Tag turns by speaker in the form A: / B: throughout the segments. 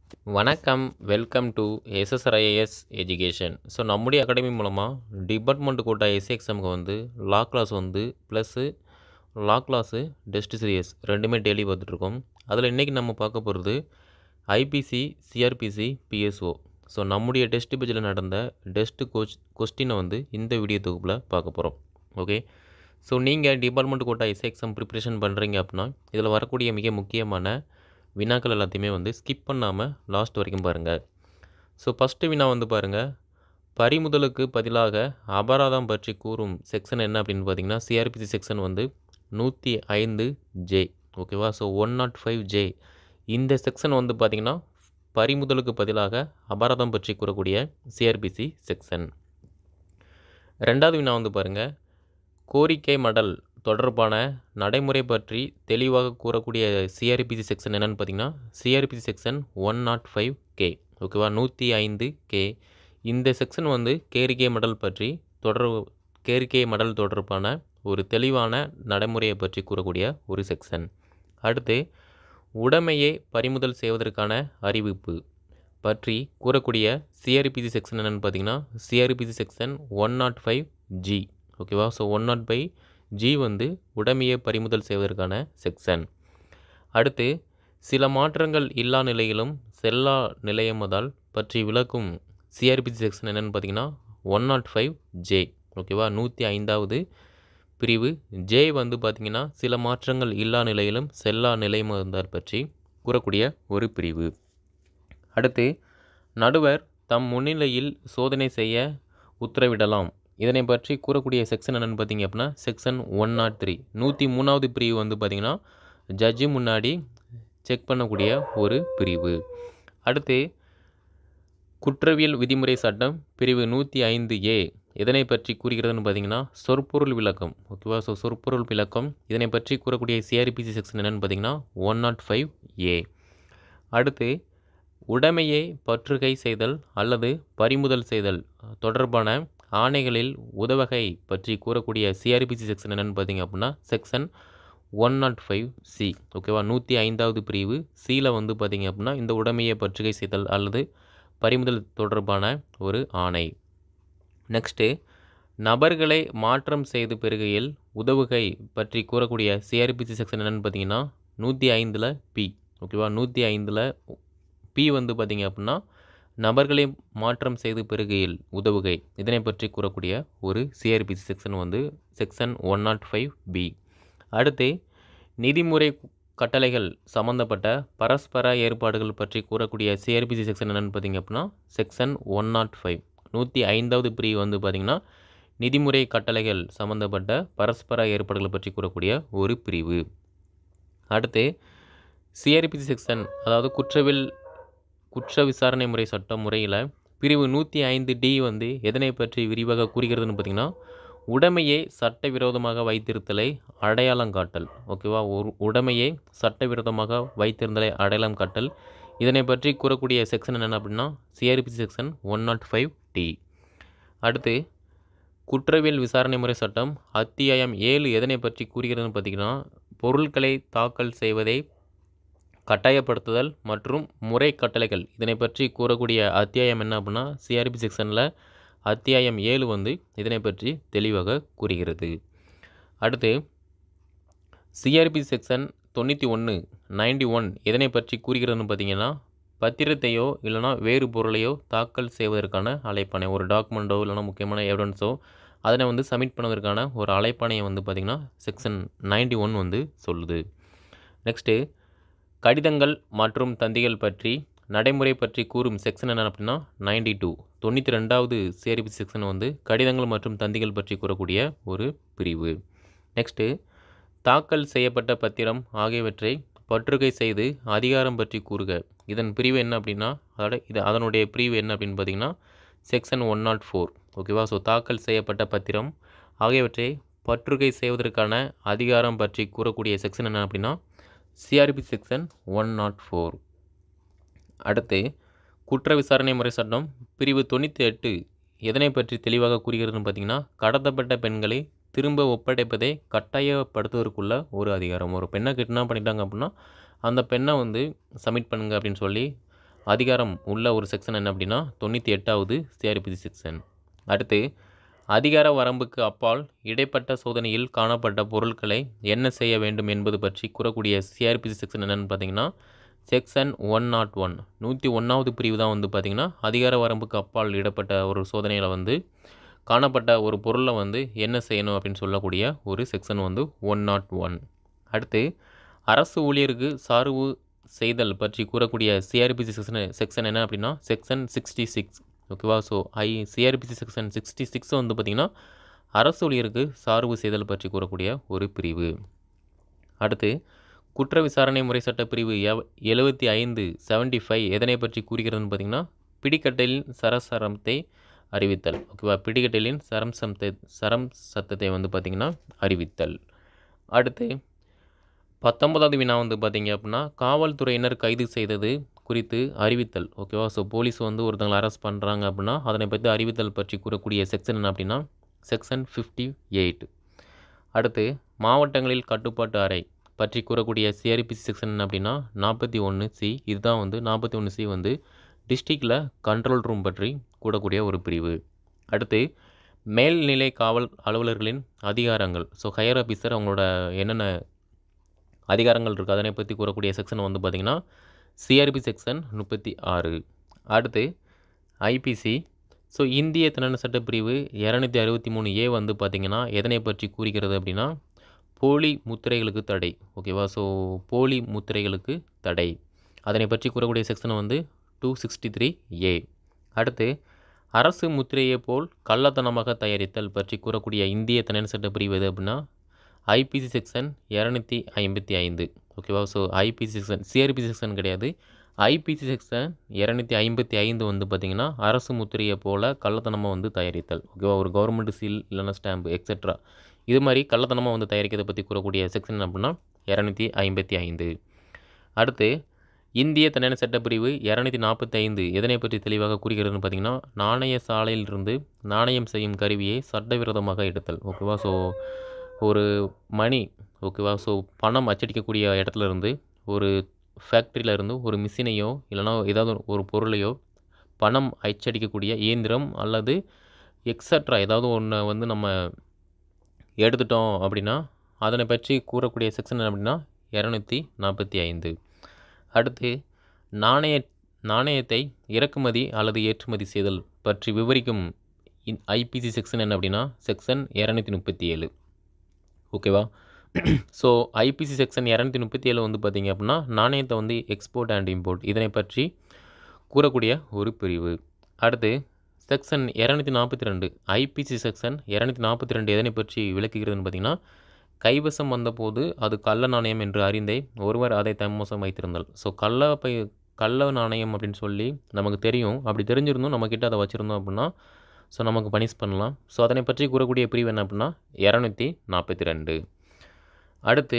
A: வணக்கம் welcome to SSRIS education so நம்முடைய academy மூலமாக டிபார்ட்மெண்ட் கோட்டா எஸ்சி எக்ஸாமுக்கு வந்து லா கிளாஸ் வந்து plus law class test series ரெண்டுமே டெய்லி பார்த்துட்ருக்கோம் அதில் இன்றைக்கி நம்ம பார்க்க போகிறது ஐபிசி சிஆர்பிசி பிஎஸ்ஓ ஸோ நம்முடைய டெஸ்ட் பேஜில் நடந்த டெஸ்ட் கோச் கொஸ்டினை வந்து இந்த வீடியோ தொகுப்பில் பார்க்க போகிறோம் ஓகே ஸோ நீங்கள் department quota SC exam preparation பண்ணுறீங்க அப்படின்னா இதில் வரக்கூடிய மிக முக்கியமான வினாக்கள் எல்லாத்தையுமே வந்து ஸ்கிப் பண்ணாமல் லாஸ்ட் வரைக்கும் பாருங்கள் ஸோ ஃபஸ்ட்டு வினா வந்து பாருங்கள் பறிமுதலுக்கு பதிலாக அபராதம் பற்றி கூறும் செக்ஷன் என்ன அப்படின்னு பார்த்தீங்கன்னா சிஆர்பிசி செக்ஷன் வந்து நூற்றி ஐந்து ஜே ஓகேவா so one naught five J இந்த செக்ஷன் வந்து பார்த்திங்கன்னா பறிமுதலுக்கு பதிலாக அபராதம் பற்றி கூறக்கூடிய சிஆர்பிசி செக்ஷன் ரெண்டாவது வினா வந்து பாருங்கள் கோரிக்கை மடல் தொடர்பான நடைமுறை பற்றி தெளிவாக கூறக்கூடிய சிஆர்பிசி செக்ஷன் என்னென்னு பார்த்தீங்கன்னா CrPC section one naught five K ஓகேவா நூற்றி ஐந்து கே இந்த செக்ஷன் வந்து கேரிக்கை மடல் பற்றி தொடர் கேரிக்கை மடல் தொடர்பான ஒரு தெளிவான நடைமுறையை பற்றி கூறக்கூடிய ஒரு செக்ஷன் அடுத்து உடைமையை பறிமுதல் செய்வதற்கான அறிவிப்பு பற்றி கூறக்கூடிய சிஆர்பிசி செக்ஷன் என்னென்னு பார்த்தீங்கன்னா CrPC section one naught five G ஓகேவா so one naught five G வந்து உடைமையை பறிமுதல் செய்வதற்கான செக்ஷன் அடுத்து சில மாற்றங்கள் இல்லா நிலையிலும் செல்லா நிலையமதால் பற்றி விளக்கும் சிஆர்பிசி செக்ஷன் என்னென்னு பார்த்தீங்கன்னா ஒன் நாட் ஃபைவ் ஜே ஓகேவா நூற்றி ஐந்தாவது பிரிவு ஜே வந்து பார்த்திங்கன்னா சில மாற்றங்கள் இல்லா நிலையிலும் செல்லா நிலையமதால் பற்றி கூறக்கூடிய ஒரு பிரிவு அடுத்து நடுவர் தம் முன்னிலையில் சோதனை செய்ய உத்தரவிடலாம் இதனை பற்றி கூறக்கூடிய செக்ஷன் என்னென்னு பார்த்தீங்க அப்படின்னா செக்ஷன் ஒன் நாட் த்ரீ நூற்றி மூணாவது பிரிவு வந்து பார்த்திங்கன்னா ஜட்ஜி முன்னாடி செக் பண்ணக்கூடிய ஒரு பிரிவு அடுத்து குற்றவியல் விதிமுறை சட்டம் பிரிவு நூற்றி ஐந்து ஏ இதனை பற்றி கூறுகிறதுன்னு பார்த்தீங்கன்னா சொற்பொருள் விளக்கம் ஓகேவா ஸோ சொற்பொருள் விளக்கம் இதனை பற்றி கூறக்கூடிய சிஆர்பிசி செக்ஷன் என்னென்னு பார்த்தீங்கன்னா ஒன் நாட் ஃபைவ் ஏ அடுத்து உடைமையை பற்றுகை செய்தல் அல்லது பறிமுதல் செய்தல் தொடர்பான ஆணைகளில் உதவகை பற்றி கூறக்கூடிய சிஆர்பிசி செக்ஷன் என்னென்னு பார்த்தீங்க அப்படின்னா section one naught five C ஓகேவா நூற்றி ஐந்தாவது பிரிவு சியில் வந்து பார்த்திங்க அப்படின்னா இந்த உடைமையை பற்றுகை செய்தல் அல்லது பறிமுதல் தொடர்பான ஒரு ஆணை நெக்ஸ்ட்டு நபர்களை மாற்றம் செய்து பெறுகையில் உதவுகை பற்றி கூறக்கூடிய சிஆர்பிசி செக்ஷன் என்னென்னு பார்த்தீங்கன்னா நூற்றி ஐந்தில் பி ஓகேவா நூற்றி ஐந்தில் பி வந்து பார்த்திங்க அப்படின்னா நபர்களை மாற்றம் செய்து பெறுகையில் உதவுகை இதனை பற்றி கூறக்கூடிய ஒரு சிஆர்பிசி செக்ஷன் வந்து section one naught five B அடுத்து நிதிமுறை கட்டளைகள் சம்மந்தப்பட்ட பரஸ்பர ஏற்பாடுகள் பற்றி கூறக்கூடிய சிஆர்பிசி செக்ஷன் என்னென்னு பார்த்தீங்க அப்படின்னா செக்ஷன் ஒன் நாட் ஃபைவ் நூற்றி ஐந்தாவது பிரிவு வந்து பார்த்திங்கன்னா நிதிமுறை கட்டளைகள் சம்மந்தப்பட்ட பரஸ்பர ஏற்பாடுகள் பற்றி கூறக்கூடிய ஒரு பிரிவு அடுத்து சிஆர்பிசி செக்ஷன் அதாவது குற்றவியல் குற்ற விசாரணை முறை சட்ட முறையில் பிரிவு நூற்றி ஐந்து டி வந்து எதனை பற்றி விரிவாக கூறுகிறதுன்னு பார்த்திங்கன்னா உடைமையை சட்டவிரோதமாக வைத்திருத்தலை அடையாளம் காட்டல் ஓகேவா ஒரு உடைமையை சட்டவிரோதமாக வைத்திருந்தலை அடையாளம் காட்டல் இதனை பற்றி கூறக்கூடிய செக்ஷன் என்னென்ன அப்படின்னா CrPC section one naught five D அடுத்து குற்றவியல் விசாரணை முறை சட்டம் அத்தியாயம் ஏழு எதனை பற்றி கூறுகிறதுன்னு பார்த்திங்கன்னா பொருட்களை தாக்கல் செய்வதை கட்டாயப்படுத்துதல் மற்றும் முறை கட்டளைகள் இதனை பற்றி கூறக்கூடிய அத்தியாயம் என்ன அப்படின்னா சிஆர்பி செக்ஷனில் அத்தியாயம் ஏழு வந்து இதனை பற்றி தெளிவாக கூறுகிறது அடுத்து சிஆர்பி செக்ஷன் தொண்ணூற்றி ஒன்று நைன்டி ஒன் இதனை பற்றி கூறுகிறதுன்னு பார்த்தீங்கன்னா பத்திரத்தையோ இல்லைனா வேறு பொருளையோ தாக்கல் செய்வதற்கான அழைப்பானை ஒரு டாக்குமெண்ட்டோ இல்லைனா முக்கியமான எவிடன்ஸோ அதனை வந்து சப்மிட் பண்ணுவதற்கான ஒரு அழைப்பானையை வந்து பார்த்திங்கன்னா செக்ஷன் நைன்டி ஒன் வந்து சொல்லுது நெக்ஸ்ட்டு கடிதங்கள் மற்றும் தந்திகள் பற்றி நடைமுறை பற்றி கூறும் செக்ஷன் என்ன அப்படின்னா நைன்டி டூ தொண்ணூற்றி ரெண்டாவது சேரிபி செக்ஷன் வந்து கடிதங்கள் மற்றும் தந்திகள் பற்றி கூறக்கூடிய ஒரு பிரிவு நெக்ஸ்ட்டு தாக்கல் செய்யப்பட்ட பத்திரம் ஆகியவற்றை பற்றுகை செய்து அதிகாரம் பற்றி கூறுக இதன் பிரிவு என்ன அப்படின்னா அதோட இது அதனுடைய பிரிவு என்ன அப்படின்னு பார்த்தீங்கன்னா செக்ஷன் ஒன் நாட் ஃபோர் ஓகேவா ஸோ தாக்கல் செய்யப்பட்ட பத்திரம் ஆகியவற்றை பற்றுகை செய்வதற்கான அதிகாரம் பற்றி கூறக்கூடிய செக்ஷன் என்ன அப்படின்னா CRP section one naught four அடுத்து குற்ற விசாரணை முறை சட்டம் பிரிவு தொண்ணூற்றி எட்டு எதனை பற்றி தெளிவாக கூறுகிறதுன்னு பார்த்தீங்கன்னா கடத்தப்பட்ட பெண்களை திரும்ப ஒப்படைப்பதை கட்டாயப்படுத்துவதற்குள்ள ஒரு அதிகாரம் ஒரு பெண்ணை கிட்னாப் பண்ணிட்டாங்க அப்படின்னா அந்த பெண்ணை வந்து சப்மிட் பண்ணுங்க அப்படின்னு சொல்லி அதிகாரம் உள்ள ஒரு செக்ஷன் என்ன அப்படின்னா தொண்ணூற்றி எட்டாவது சிஆர்பிசி செக்ஷன் அடுத்து அதிகார வரம்புக்கு அப்பால் இடைப்பட்ட சோதனையில் காணப்பட்ட பொருட்களை என்ன செய்ய வேண்டும் என்பது பற்றி கூறக்கூடிய சிஆர்பிசி செக்ஷன் என்னென்னு பார்த்தீங்கன்னா செக்ஷன் ஒன் நாட் ஒன் நூற்றி ஒன்றாவது பிரிவு தான் வந்து பார்த்திங்கன்னா அதிகார வரம்புக்கு அப்பால் இடப்பட்ட ஒரு சோதனையில் வந்து காணப்பட்ட ஒரு பொருளை வந்து என்ன செய்யணும் அப்படின்னு சொல்லக்கூடிய ஒரு செக்ஷன் வந்து ஒன் நாட் ஒன் அடுத்து அரசு ஊழியருக்கு சார்பு செய்தல் பற்றி கூறக்கூடிய சிஆர்பிசி செக்ஷன் செக்ஷன் என்ன அப்படின்னா செக்ஷன் சிக்ஸ்டி சிக்ஸ் ஓகேவா so I CrPC section sixty six வந்து பார்த்திங்கன்னா அரசு ஊழியருக்கு சார்பு செய்தல் பற்றி கூறக்கூடிய ஒரு பிரிவு அடுத்து குற்ற விசாரணை முறை சட்ட பிரிவு எவ் எழுபத்தி ஐந்து செவன்ட்டி ஃபைவ் எதனை பற்றி கூறுகிறதுன்னு பார்த்திங்கன்னா பிடிக்கட்டலின் சரசரத்தை அறிவித்தல் ஓகேவா பிடிக்கட்டலின் சரம் சம்த்தை சரம் சத்தத்தை வந்து பார்த்திங்கன்னா அறிவித்தல் அடுத்து பத்தொன்பதாவது வினா வந்து பார்த்திங்க அப்படின்னா காவல்துறையினர் கைது செய்தது குறித்து அறிவித்தல் ஓகேவா ஸோ போலீஸ் வந்து ஒருத்தங்களை அரெஸ்ட் பண்ணுறாங்க அப்படின்னா அதனை பற்றி அறிவித்தல் பற்றி கூறக்கூடிய செக்ஷன் என்ன அப்படின்னா செக்ஷன் ஃபிஃப்டி எயிட் அடுத்து மாவட்டங்களில் கட்டுப்பாட்டு அறை பற்றி கூறக்கூடிய சிஆர்பிசி செக்ஷன் என்ன அப்படின்னா நாற்பத்தி ஒன்று சி இதுதான் வந்து நாற்பத்தி ஒன்று சி வந்து டிஸ்ட்ரிக்டில் கண்ட்ரோல் ரூம் பற்றி கூடக்கூடிய ஒரு பிரிவு அடுத்து மேல்நிலை காவல் அலுவலர்களின் அதிகாரங்கள் ஸோ ஹையர் ஆஃபீஸர் அவங்களோட என்னென்ன அதிகாரங்கள் இருக்குது அதனை பற்றி கூறக்கூடிய செக்ஷன் வந்து பார்த்திங்கன்னா சிஆர்பி செக்ஷன் முப்பத்தி ஆறு அடுத்து ஐபிசி ஸோ இந்திய தண்டனை சட்டப்பிரிவு இரநூத்தி அறுபத்தி மூணு ஏ வந்து பார்த்திங்கன்னா எதனை பற்றி கூறுகிறது அப்படின்னா போலி முத்திரைகளுக்கு தடை ஓகேவா ஸோ போலி முத்திரைகளுக்கு தடை அதனை பற்றி கூறக்கூடிய செக்ஷன் வந்து டூ சிக்ஸ்டி த்ரீ ஏ அடுத்து அரசு முத்திரையை போல் கள்ளத்தனமாக தயாரித்தல் பற்றி கூறக்கூடிய இந்திய தண்டனை சட்டப்பிரிவு எது அப்படின்னா ஐபிசி செக்ஷன் இரநூத்தி ஐம்பத்தி ஐந்து ஓகேவா so IPC section CrPC section கிடையாது ஐபிசி செக்ஷன் இரநூத்தி ஐம்பத்தி ஐந்து வந்து பார்த்திங்கன்னா அரசு முத்திரையை போல் கள்ளத்தனமாக வந்து தயாரித்தல் ஓகேவா ஒரு கவர்மெண்ட் சீல் இல்லைனா ஸ்டாம்பு எக்ஸெட்ரா இது மாதிரி கள்ளத்தனமாக வந்து தயாரிக்கிறதை பற்றி கூறக்கூடிய செக்ஷன் அப்படின்னா இரநூத்தி ஐம்பத்தி ஐந்து அடுத்து இந்திய தண்டனை சட்டப்பிரிவு இரநூத்தி நாற்பத்தி ஐந்து எதனை பற்றி தெளிவாக கூறுகிறதுன்னு பார்த்தீங்கன்னா நாணய சாலையிலிருந்து நாணயம் செய்யும் கருவியை சட்டவிரோதமாக எடுத்தல் ஓகேவா ஸோ ஒரு மணி ஓகேவா ஸோ பணம் அச்சடிக்கக்கூடிய இடத்துல இருந்து ஒரு ஃபேக்ட்ரியில் இருந்து ஒரு மிஷினையோ இல்லைனா ஏதாவது ஒரு பொருளையோ பணம் அச்சடிக்கக்கூடிய இயந்திரம் அல்லது எக்ஸட்ரா ஏதாவது ஒன்று வந்து நம்ம எடுத்துட்டோம் அப்படின்னா அதனை பற்றி கூறக்கூடிய செக்ஷன் அப்படின்னா இரநூத்தி நாற்பத்தி ஐந்து அடுத்து நாணய நாணயத்தை இறக்குமதி அல்லது ஏற்றுமதி செய்தல் பற்றி விவரிக்கும் ஐபிசி செக்ஷன் என்ன அப்படின்னா செக்ஷன் இரநூத்தி முப்பத்தி ஏழு ஓகேவா ஸோ ஐபிசி செக்ஷன் இரநூத்தி முப்பத்தி ஏழு வந்து பார்த்திங்க அப்படின்னா நாணயத்தை வந்து எக்ஸ்போர்ட் அண்ட் இம்போர்ட் இதனை பற்றி கூறக்கூடிய ஒரு பிரிவு அடுத்து செக்ஷன் இரநூத்தி நாற்பத்தி ரெண்டு ஐபிசி செக்ஷன் இரநூத்தி நாற்பத்தி ரெண்டு எதனை பற்றி விளக்குகிறதுன்னு பார்த்திங்கன்னா கைவசம் வந்தபோது அது கள்ள நாணயம் என்று அறிந்தே ஒருவர் அதை தம்மோசம் வைத்திருந்தால் ஸோ கள்ள பை கள்ள நாணயம் அப்படின்னு சொல்லி நமக்கு தெரியும் அப்படி தெரிஞ்சிருந்தும் நம்மக்கிட்ட அதை வச்சுருந்தோம் அப்படின்னா ஸோ நமக்கு பனிஷ் பண்ணலாம் ஸோ அதனை பற்றி கூறக்கூடிய பிரிவு என்ன அப்படின்னா இரநூத்தி நாற்பத்தி ரெண்டு அடுத்து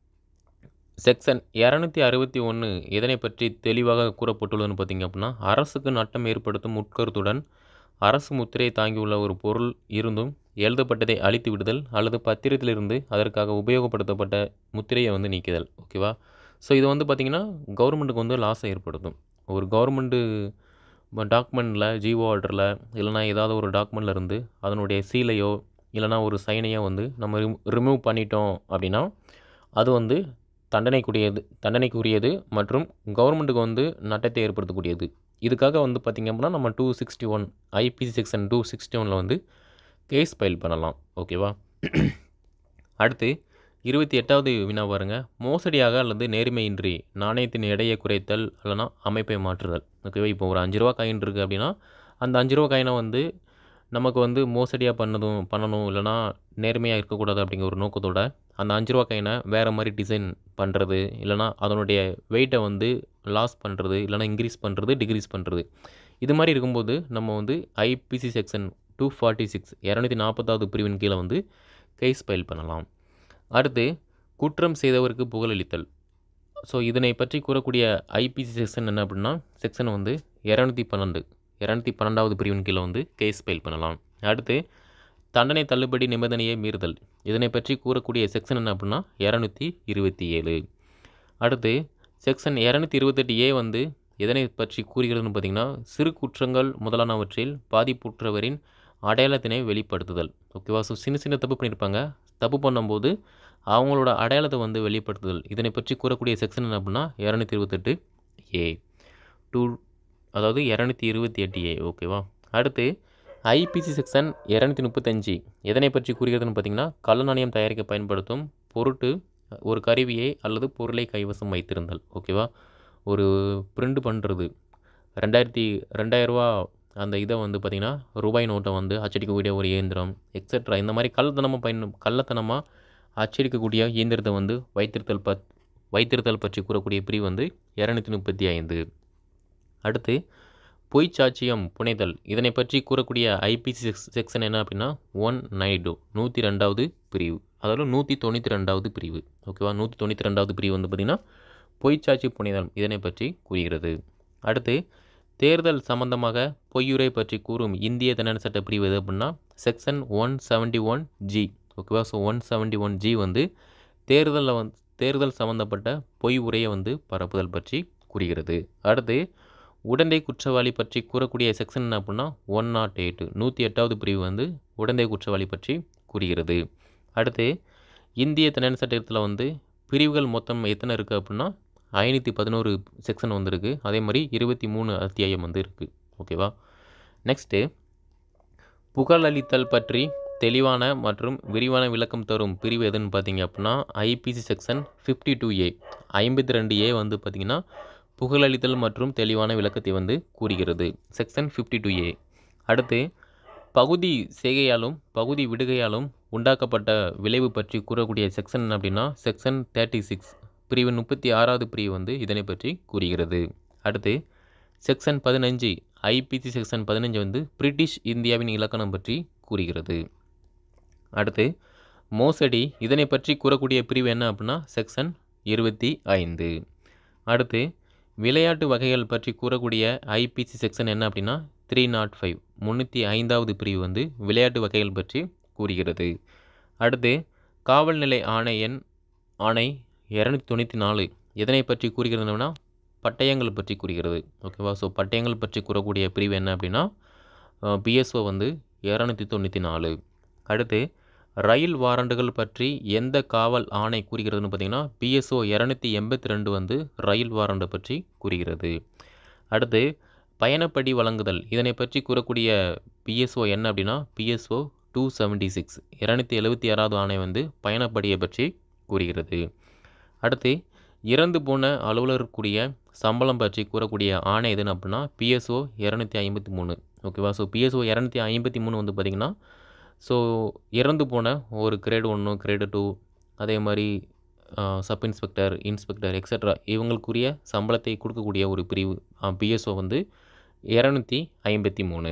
A: செக்ஷன் இரநூத்தி அறுபத்தி ஒன்று இதனை பற்றி தெளிவாக கூறப்பட்டுள்ளதுன்னு பார்த்திங்க அப்படின்னா அரசுக்கு நட்டம் ஏற்படுத்தும் உட்கருத்துடன் அரசு முத்திரை தாங்கியுள்ள ஒரு பொருள் இருந்தும் எழுதப்பட்டதை அழித்து விடுதல் அல்லது பத்திரத்திலிருந்து அதற்காக உபயோகப்படுத்தப்பட்ட முத்திரையை வந்து நீக்குதல் ஓகேவா ஸோ இது வந்து பார்த்திங்கன்னா கவர்மெண்ட்டுக்கு வந்து லாஸை ஏற்படுத்தும் ஒரு கவர்மெண்ட்டு டாக்குமெண்ட்டில் ஜிஓ ஆர்டரில் இல்லைனா ஏதாவது ஒரு டாக்குமெண்ட்டில் இருந்து அதனுடைய சீலையோ இல்லைனா ஒரு சைனையோ வந்து நம்ம ரிமூவ் பண்ணிட்டோம் அப்படின்னா அது வந்து தண்டனைக்குரியது தண்டனைக்குரியது மற்றும் கவர்மெண்ட்டுக்கு வந்து நட்டத்தை ஏற்படுத்தக்கூடியது இதுக்காக வந்து பார்த்திங்க அப்படின்னா நம்ம two sixty one IPC section two sixty ஒனில் வந்து கேஸ் ஃபைல் பண்ணலாம் ஓகேவா அடுத்து இருபத்தி எட்டாவது வினா பாருங்க மோசடியாக அல்லது நேர்மையின்றி நாணயத்தின் எடையை குறைத்தல் இல்லைனா அமைப்பை மாற்றுதல் ஓகேவா இப்போ ஒரு அஞ்சு ரூபா காயின் இருக்குது அப்படின்னா அந்த அஞ்சு ரூபா காயினை வந்து நமக்கு வந்து மோசடியாக பண்ணதும் பண்ணணும் இல்லைனா நேர்மையாக இருக்கக்கூடாது அப்படிங்கிற ஒரு நோக்கத்தோட அந்த அஞ்சு ரூபா காயினை வேறு மாதிரி டிசைன் பண்ணுறது இல்லைனா அதனுடைய வெயிட்டை வந்து லாஸ் பண்ணுறது இல்லைனா இன்க்ரீஸ் பண்ணுறது டிக்ரீஸ் பண்ணுறது இது மாதிரி இருக்கும்போது நம்ம வந்து IPC section two forty six இரநூத்தி நாற்பதாவது பிரிவின் கீழே வந்து கேஸ் ஃபைல் பண்ணலாம் அடுத்து குற்றம் செய்தவருக்கு புகழளித்தல் ஸோ இதனை பற்றி கூறக்கூடிய ஐபிசி செக்ஷன் என்ன அப்படின்னா செக்ஷன் வந்து இரநூத்தி பன்னெண்டு இரநூத்தி பன்னெண்டாவது பிரிவின் கீழே வந்து கேஸ் ஃபைல் பண்ணலாம் அடுத்து தண்டனை தள்ளுபடி நிபந்தனையை மீறுதல் இதனை பற்றி கூறக்கூடிய செக்ஷன் என்ன அப்படின்னா இரநூத்தி இருபத்தி ஏழு அடுத்து செக்ஷன் இரநூத்தி இருபத்தெட்டு ஏ வந்து எதனை பற்றி கூறுகிறதுன்னு பார்த்தீங்கன்னா சிறு குற்றங்கள் முதலானவற்றில் பாதிப்புற்றவரின் அடையாளத்தினை வெளிப்படுத்துதல் ஓகேவா ஸோ சின்ன சின்ன தப்பு பண்ணியிருப்பாங்க தப்பு பண்ணும்போது அவங்களோட அடையாளத்தை வந்து வெளிப்படுத்துதல் இதனை பற்றி கூறக்கூடிய செக்ஷன் என்ன அப்படின்னா இரநூத்தி இருபத்தெட்டு ஏ டூ அதாவது இரநூத்தி இருபத்தி எட்டு ஏ ஓகேவா அடுத்து ஐபிசி செக்ஷன் இரநூத்தி முப்பத்தஞ்சு எதனை பற்றி கூறுகிறதுன்னு பார்த்தீங்கன்னா கள்ள நாணயம் தயாரிக்க பயன்படுத்தும் பொருட்டு ஒரு கருவியை அல்லது பொருளை கைவசம் வைத்திருந்தல் ஓகேவா ஒரு பிரிண்ட் பண்ணுறது ரெண்டாயிரத்தி ரெண்டாயிரரூவா அந்த இதை வந்து பார்த்திங்கன்னா ரூபாய் நோட்டை வந்து அச்சடிக்கக்கூடிய ஒரு இயந்திரம் எக்ஸெட்ரா இந்த மாதிரி கள்ளத்தனமாக பயன் கள்ளத்தனமாக அச்சடிக்கக்கூடிய இயந்திரத்தை வந்து வைத்திருத்தல் ப வைத்திருத்தல் பற்றி கூறக்கூடிய பிரிவு வந்து இரநூத்தி முப்பத்தி ஐந்து அடுத்து பொய் சாட்சியம் புனைதல் இதனை பற்றி கூறக்கூடிய ஐபிசி செக்ஸ் செக்ஷன் என்ன அப்படின்னா ஒன் நைடு நூற்றி ரெண்டாவது பிரிவு அதாவது நூற்றி தொண்ணூற்றி ரெண்டாவது பிரிவு ஓகேவா நூற்றி தொண்ணூற்றி ரெண்டாவது பிரிவு வந்து பார்த்திங்கன்னா பொய் சாட்சி புனைதல் இதனை பற்றி கூறுகிறது அடுத்து தேர்தல் சம்பந்தமாக பொய்யுரை பற்றி கூறும் இந்திய தண்டனை சட்ட பிரிவு எது அப்படின்னா section one seventy one G ஓகேவா so one seventy one G வந்து தேர்தலில் வந்து தேர்தல் சம்மந்தப்பட்ட பொய் உரையை வந்து பரப்புதல் பற்றி கூறுகிறது அடுத்து உடந்தை குற்றவாளி பற்றி கூறக்கூடிய செக்ஷன் என்ன அப்படின்னா ஒன் நாட் எயிட் நூற்றி எட்டாவது பிரிவு வந்து உடந்தை குற்றவாளி பற்றி கூறுகிறது அடுத்து இந்திய தண்டனை சட்டத்தில் வந்து பிரிவுகள் மொத்தம் எத்தனை இருக்குது அப்படின்னா ஐநூற்றி பதினோரு செக்ஷன் வந்துருக்கு அதே மாதிரி இருபத்தி மூணு அத்தியாயம் வந்து இருக்குது ஓகேவா நெக்ஸ்ட்டு புகழளித்தல் பற்றி தெளிவான மற்றும் விரிவான விளக்கம் தரும் பிரிவு எதுன்னு பார்த்தீங்க அப்படின்னா IPC section fifty two A ஐம்பத்தி ரெண்டு ஏ வந்து பார்த்திங்கன்னா புகழளித்தல் மற்றும் தெளிவான விளக்கத்தை வந்து கூறுகிறது செக்ஷன் ஃபிஃப்டி டூ ஏ அடுத்து பகுதி செய்கையாலும் பகுதி விடுகையாலும் உண்டாக்கப்பட்ட விளைவு பற்றி கூறக்கூடிய செக்ஷன் என்ன அப்படின்னா செக்ஷன் தேர்ட்டி சிக்ஸ் பிரிவு முப்பத்தி ஆறாவது பிரிவு வந்து இதனை பற்றி கூறுகிறது அடுத்து செக்ஷன் பதினஞ்சு ஐபிசி செக்ஷன் பதினஞ்சு வந்து பிரிட்டிஷ் இந்தியாவின் இலக்கணம் பற்றி கூறுகிறது அடுத்து மோசடி இதனை பற்றி கூறக்கூடிய பிரிவு என்ன அப்படின்னா செக்ஷன் இருபத்தி ஐந்து அடுத்து விளையாட்டு வகைகள் பற்றி கூறக்கூடிய ஐபிசி செக்ஷன் என்ன அப்படின்னா த்ரீ நாட் ஃபைவ் முந்நூற்றி ஐந்தாவது பிரிவு வந்து விளையாட்டு வகைகள் பற்றி கூறுகிறது அடுத்து காவல்நிலை ஆணையன் ஆணை இரநூத்தி தொண்ணூற்றி நாலு எதனை பற்றி கூறுகிறதுனா பட்டயங்கள் பற்றி கூறுகிறது ஓகேவா ஸோ பட்டயங்கள் பற்றி கூறக்கூடிய பிரிவு என்ன அப்படின்னா பிஎஸ்ஓ வந்து இரநூத்தி தொண்ணூற்றி நாலு அடுத்து ரயில் வாரண்டுகள் பற்றி எந்த காவல் ஆணை கூறுகிறதுன்னு பார்த்தீங்கன்னா பிஎஸ்ஓ இரநூத்தி எண்பத்தி ரெண்டு வந்து ரயில் வாரண்டு பற்றி கூறுகிறது அடுத்து பயணப்படி வழங்குதல் இதனை பற்றி கூறக்கூடிய பிஎஸ்ஓ என்ன அப்படின்னா பிஎஸ்ஓ டூ செவன்ட்டி சிக்ஸ் இரநூத்தி எழுபத்தி ஆறாவது ஆணை வந்து பயணப்படியை பற்றி கூறுகிறது அடுத்து இறந்து போன அலுவலருக்குரிய சம்பளம் பற்றி கூறக்கூடிய ஆணை எதுன்னு அப்படின்னா பிஎஸ்ஓ இரநூத்தி ஐம்பத்தி மூணு ஓகேவா ஸோ பிஎஸ்ஓ இரநூத்தி ஐம்பத்தி மூணு வந்து பார்த்திங்கன்னா ஸோ இறந்து போன ஒரு கிரேடு ஒன்று கிரேடு டூ அதே மாதிரி சப் இன்ஸ்பெக்டர் இன்ஸ்பெக்டர் எக்ஸட்ரா இவங்களுக்குரிய சம்பளத்தை கொடுக்கக்கூடிய ஒரு பிரிவு பிஎஸ்ஓ வந்து இரநூத்தி ஐம்பத்தி மூணு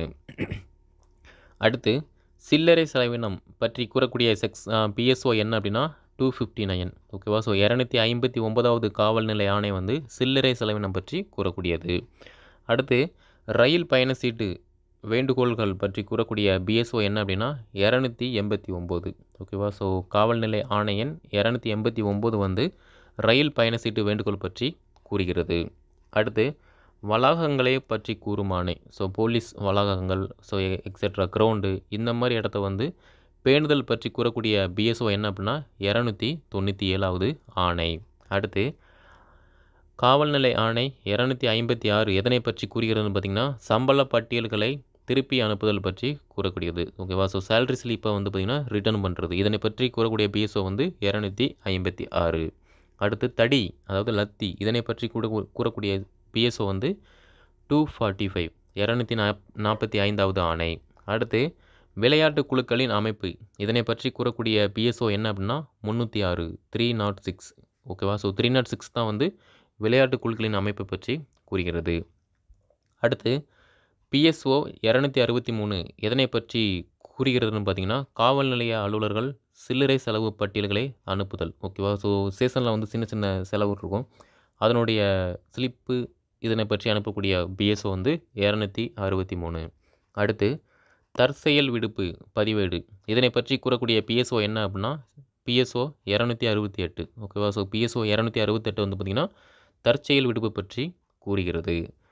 A: அடுத்து சில்லறை செலவினம் பற்றி கூறக்கூடிய செக்ஸ் பிஎஸ்ஓ என்ன அப்படின்னா டூ ஃபிஃப்டி நைன் ஓகேவா ஸோ இரநூத்தி ஐம்பத்தி ஒன்பதாவது காவல் நிலை ஆணை வந்து சில்லறை செலவினம் பற்றி கூறக்கூடியது அடுத்து ரயில் பயண சீட்டு வேண்டுகோள்கள் பற்றி கூறக்கூடிய பிஎஸ்ஓ என்ன அப்படின்னா இரநூத்தி எண்பத்தி ஒம்பது ஓகேவா ஸோ காவல்நிலை ஆணையன் இரநூத்தி எண்பத்தி ஒம்பது வந்து ரயில் பயண சீட்டு வேண்டுகோள் பற்றி கூறுகிறது அடுத்து வளாகங்களை பற்றி கூறும் ஆணை ஸோ போலீஸ் வளாகங்கள் ஸோ எக்ஸெட்ரா கிரவுண்டு இந்த மாதிரி இடத்த வந்து பேணுதல் பற்றி கூறக்கூடிய பிஎஸ்ஓ என்ன அப்படின்னா இரநூத்தி தொண்ணூற்றி ஏழாவது ஆணை அடுத்து காவல்நிலை ஆணை இரநூத்தி ஐம்பத்தி ஆறு எதனை பற்றி கூறுகிறதுன்னு பார்த்திங்கன்னா சம்பள பட்டியல்களை திருப்பி அனுப்புதல் பற்றி கூறக்கூடியது ஓகேவா ஸோ சேலரி ஸ்லிப்பை வந்து பார்த்திங்கன்னா ரிட்டர்ன் பண்ணுறது இதனை பற்றி கூறக்கூடிய பிஎஸ்ஓ வந்து இரநூத்தி ஐம்பத்தி ஆறு அடுத்து தடி அதாவது லத்தி இதனை பற்றி கூட கூறக்கூடிய பிஎஸ்ஓ வந்து டூ ஃபார்ட்டி ஃபைவ் இரநூத்தி நாப் நாற்பத்தி ஐந்தாவது ஆணை அடுத்து விளையாட்டு குழுக்களின் அமைப்பு இதனை பற்றி கூறக்கூடிய பிஎஸ்ஓ என்ன அப்படின்னா முந்நூற்றி ஆறு த்ரீ நாட் சிக்ஸ் ஓகேவா ஸோ த்ரீ நாட் சிக்ஸ் தான் வந்து விளையாட்டு குழுக்களின் அமைப்பை பற்றி கூறுகிறது அடுத்து பிஎஸ்ஓ இரநூத்தி அறுபத்தி மூணு எதனை பற்றி கூறுகிறதுன்னு பார்த்தீங்கன்னா காவல் நிலைய அலுவலர்கள் சில்லறை செலவு பட்டியல்களை அனுப்புதல் ஓகேவா ஸோ ஸ்டேஷனில் வந்து சின்ன சின்ன செலவு இருக்கும் அதனுடைய ஸ்லிப்பு இதனை பற்றி அனுப்பக்கூடிய பிஎஸ்ஓ வந்து இரநூத்தி அறுபத்தி மூணு அடுத்து தற்செயல் விடுப்பு பதிவேடு இதனை பற்றி கூறக்கூடிய பிஎஸ்ஓ என்ன அப்படின்னா பிஎஸ்ஓ இரநூத்தி அறுபத்தி எட்டு ஓகேவா ஸோ பிஎஸ்ஓ இரநூத்தி அறுபத்தெட்டு வந்து பார்த்திங்கன்னா தற்செயல் விடுப்பு பற்றி கூறுகிறது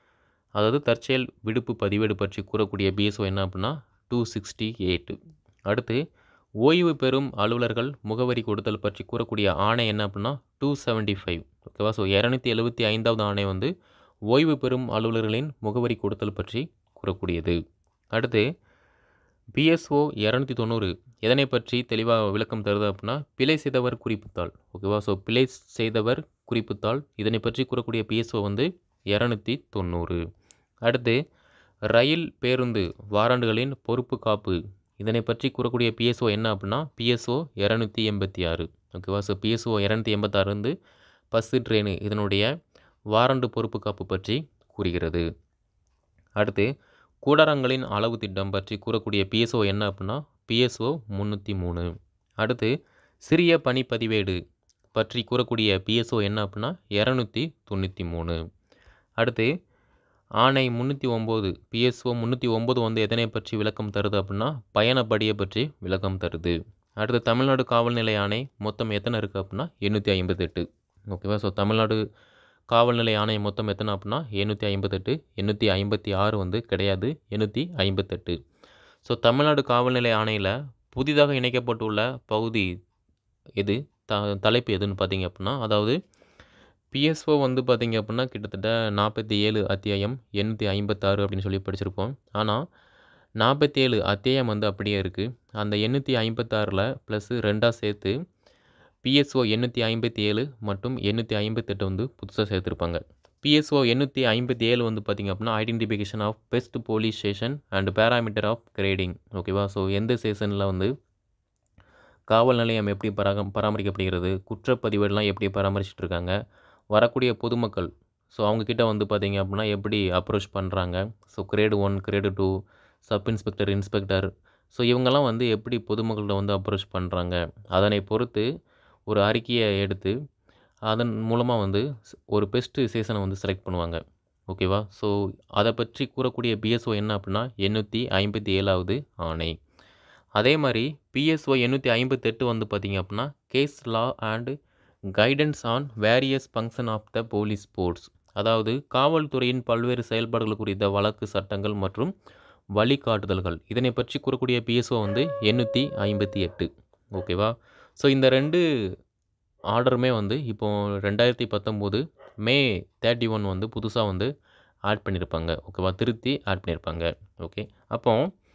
A: அதாவது தற்செயல் விடுப்பு பதிவேடு பற்றி கூறக்கூடிய பிஎஸ்ஓ என்ன அப்படின்னா டூ சிக்ஸ்டி எயிட்டு அடுத்து ஓய்வு பெறும் அலுவலர்கள் முகவரி கொடுத்தல் பற்றி கூறக்கூடிய ஆணை என்ன அப்படின்னா டூ செவன்ட்டி ஃபைவ் ஓகேவா ஸோ இரநூத்தி எழுபத்தி ஐந்தாவது ஆணை வந்து ஓய்வு பெறும் அலுவலர்களின் முகவரி கொடுத்தல் பற்றி கூறக்கூடியது அடுத்து பிஎஸ்ஓ இரநூத்தி தொண்ணூறு எதனை பற்றி தெளிவாக விளக்கம் தருது அப்படின்னா பிழை செய்தவர் குறிப்புத்தாள் ஓகேவா ஸோ பிழை செய்தவர் குறிப்புத்தாள் இதனை பற்றி கூறக்கூடிய பிஎஸ்ஓ வந்து இரநூத்தி தொண்ணூறு அடுத்து ரயில் பேருந்து வாராண்டுகளின் பொறுப்பு காப்பு இதனை பற்றி கூறக்கூடிய பிஎஸ்ஓ என்ன அப்படின்னா பிஎஸ்ஓ இரநூத்தி எண்பத்தி ஆறு ஓகேவா ஸோ பிஎஸ்ஓ இரநூத்தி எண்பத்தாறு வந்து பஸ்ஸு ட்ரெயின் இதனுடைய வாராண்டு பொறுப்பு காப்பு பற்றி கூறுகிறது அடுத்து கூடாரங்களின் அளவு திட்டம் பற்றி கூறக்கூடிய பிஎஸ்ஓ என்ன அப்படின்னா பிஎஸ்ஓ முந்நூற்றி மூணு அடுத்து சிறிய பணிப்பதிவேடு பற்றி கூறக்கூடிய பிஎஸ்ஓ என்ன அப்படின்னா இரநூத்தி தொண்ணூற்றி மூணு அடுத்து ஆணை முந்நூற்றி ஒம்பது பிஎஸ்ஓ முந்நூற்றி ஒம்பது வந்து எதனை பற்றி விளக்கம் தருது அப்படின்னா பயணப்படியை பற்றி விளக்கம் தருது அடுத்து தமிழ்நாடு காவல் நிலைய ஆணை மொத்தம் எத்தனை இருக்குது அப்படின்னா எண்ணூற்றி ஐம்பத்தெட்டு ஓகேவா ஸோ தமிழ்நாடு காவல் நிலைய ஆணை மொத்தம் எத்தனை அப்படின்னா எண்ணூற்றி ஐம்பத்தெட்டு எண்ணூற்றி ஐம்பத்தி ஆறு வந்து கிடையாது எண்ணூற்றி ஐம்பத்தெட்டு ஸோ தமிழ்நாடு காவல் நிலைய ஆணையில் புதிதாக இணைக்கப்பட்டுள்ள பகுதி எது த தலைப்பு எதுன்னு பார்த்தீங்க அப்படின்னா அதாவது பிஎஸ்ஓ வந்து பார்த்தீங்க அப்படின்னா கிட்டத்தட்ட நாற்பத்தி ஏழு அத்தியாயம் எண்ணூற்றி ஐம்பத்தாறு அப்படின்னு சொல்லி படிச்சிருப்போம் ஆனால் நாற்பத்தி ஏழு அத்தியாயம் வந்து அப்படியே இருக்குது அந்த எண்ணூற்றி ஐம்பத்தாறில் ப்ளஸ்ஸு ரெண்டாக சேர்த்து பிஎஸ்ஓ எண்ணூற்றி ஐம்பத்தி ஏழு மற்றும் எண்ணூற்றி ஐம்பத்தெட்டு வந்து புதுசாக சேர்த்துருப்பாங்க பிஎஸ்ஓ எண்ணூற்றி ஐம்பத்தி ஏழு வந்து பார்த்திங்க அப்படின்னா identification of best police station and parameter of grading ஓகேவா ஸோ எந்த ஸ்டேஷனில் வந்து காவல் நிலையம் எப்படி பராக பராமரிக்கப்படுகிறது குற்றப்பதிவேடெலாம் எப்படி பராமரிச்சுட்டு இருக்காங்க வரக்கூடிய பொதுமக்கள் ஸோ அவங்கக்கிட்ட வந்து பார்த்திங்க அப்படின்னா எப்படி அப்ரோச் பண்ணுறாங்க so grade one grade two sub inspector inspector so இவங்கெல்லாம் வந்து எப்படி பொதுமக்கள்கிட்ட வந்து அப்ரோச் பண்ணுறாங்க அதனை பொறுத்து ஒரு அறிக்கையை எடுத்து அதன் மூலமாக வந்து ஒரு பெஸ்ட்டு சீசனை வந்து செலக்ட் பண்ணுவாங்க ஓகேவா ஸோ அதை பற்றி கூறக்கூடிய பிஎஸ்ஓ என்ன அப்படின்னா எண்ணூற்றி ஐம்பத்தி ஏழாவது ஆணை அதே மாதிரி பிஎஸ்ஓ எண்ணூற்றி ஐம்பத்தெட்டு வந்து பார்த்திங்க அப்படின்னா case law and guidance on various function of the police sports அதாவது காவல்துறையின் பல்வேறு செயல்பாடுகள் குறித்த வழக்கு சட்டங்கள் மற்றும் வழிகாட்டுதல்கள் இதனை பற்றி கூறக்கூடிய பிஎஸ்ஓ வந்து எண்ணூற்றி ஐம்பத்தி எட்டு ஓகேவா ஸோ இந்த ரெண்டு ஆர்டருமே வந்து இப்போது ரெண்டாயிரத்தி பத்தொம்போது மே தேர்ட்டி ஒன் வந்து புதுசாக வந்து ஆட் பண்ணியிருப்பாங்க ஓகேவா திருத்தி ஆட் பண்ணியிருப்பாங்க ஓகே அப்போ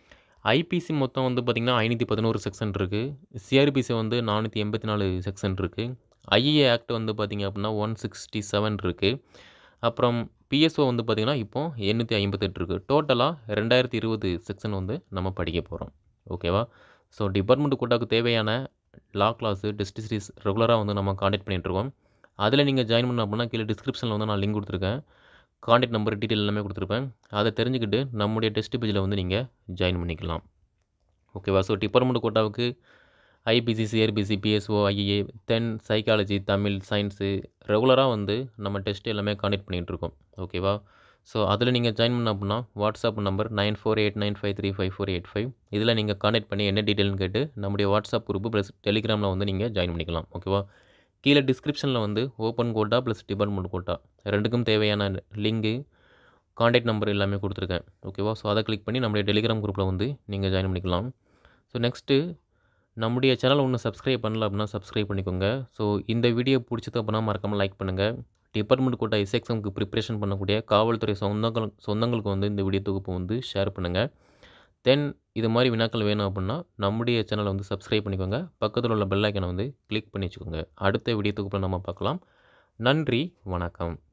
A: ஐபிசி மொத்தம் வந்து பார்த்திங்கன்னா ஐநூற்றி பதினோரு செக்ஷன் இருக்குது சிஆர்பிசி வந்து நானூற்றி எண்பத்தி நாலு செக்ஷன் இருக்குது ஐஏ ஆக்ட் வந்து பார்த்திங்க அப்படின்னா ஒன் சிக்ஸ்டி செவன் இருக்குது அப்புறம் பிஎஸ்ஓ வந்து பார்த்திங்கன்னா இப்போ எண்ணூற்றி ஐம்பத்தெட்டு இருக்குது டோட்டலாக ரெண்டாயிரத்தி இருபது செக்ஷன் வந்து நம்ம படிக்க போகிறோம் ஓகேவா ஸோ டிபார்ட்மெண்ட் கோட்டாவுக்கு தேவையான லா கிளாஸு டெஸ்ட் சீரிஸ் ரெகுலராக வந்து நம்ம காண்டாக்ட் பண்ணிகிட்ருக்கோம் அதில் நீங்கள் ஜாயின் பண்ண அப்படின்னா கீழே டிஸ்கிரிப்ஷனில் வந்து நான் லிங்க் கொடுத்துருக்கேன் காண்டாக்ட் நம்பர் டீட்டெயில் எல்லாமே கொடுத்துருப்பேன் அதை தெரிஞ்சுக்கிட்டு நம்முடைய டெஸ்ட் பேஜில் வந்து நீங்கள் ஜாயின் பண்ணிக்கலாம் ஓகேவா ஸோ டிபார்ட்மெண்ட் கோட்டாவுக்கு IPC CrPC PSO IA then psychology Tamil science ரெகுலராக வந்து நம்ம டெஸ்ட் எல்லாமே காண்டக்ட் பண்ணிகிட்ருக்கோம் ஓகேவா ஸோ அதில் நீங்கள் ஜாயின் பண்ண அப்படின்னா WhatsApp number nine four eight nine five three five four eight five இதில் நீங்கள் காண்டக்ட் பண்ணி என்ன டீட்டெயில்னு கேட்டு நம்முடைய வாட்ஸ்அப் குரூப்பு ப்ளஸ் டெலிகிராமில் வந்து நீங்கள் ஜாயின் பண்ணிக்கலாம் ஓகேவா கீழே டிஸ்கிரிப்ஷனில் வந்து open quota plus department quota ரெண்டுக்கும் தேவையான லிங்கு காண்டாக்ட் நம்பர் எல்லாமே கொடுத்துருக்கேன் ஓகேவா ஸோ அதை கிளிக் பண்ணி நம்முடைய டெலிகிராம் குரூப்பில் வந்து நீங்கள் ஜாயின் பண்ணிக்கலாம் ஸோ நெக்ஸ்ட்டு நம்முடைய சேனல் ஒன்று சப்ஸ்கிரைப் பண்ணல அப்படின்னா சப்ஸ்கிரைப் பண்ணிக்கோங்க ஸோ இந்த வீடியோ பிடிச்சது அப்படின்னா மறக்காமல் லைக் பண்ணுங்கள் டிபார்ட்மெண்ட் கோட்டா எஸ்எக்ஸாமுக்கு ப்ரிப்பரேஷன் பண்ணக்கூடிய காவல்துறை சொந்தங்கள் சொந்தங்களுக்கு வந்து இந்த வீடியோ தொகுப்பு வந்து ஷேர் பண்ணுங்கள் தென் இது மாதிரி வினாக்கள் வேணும் அப்படின்னா நம்முடைய சேனலை வந்து சப்ஸ்கிரைப் பண்ணிக்கோங்க பக்கத்தில் உள்ள பெல் ஐக்கனை வந்து கிளிக் பண்ணி வச்சுக்கோங்க அடுத்த வீடியோ தொகுப்பில் நம்ம பார்க்கலாம் நன்றி வணக்கம்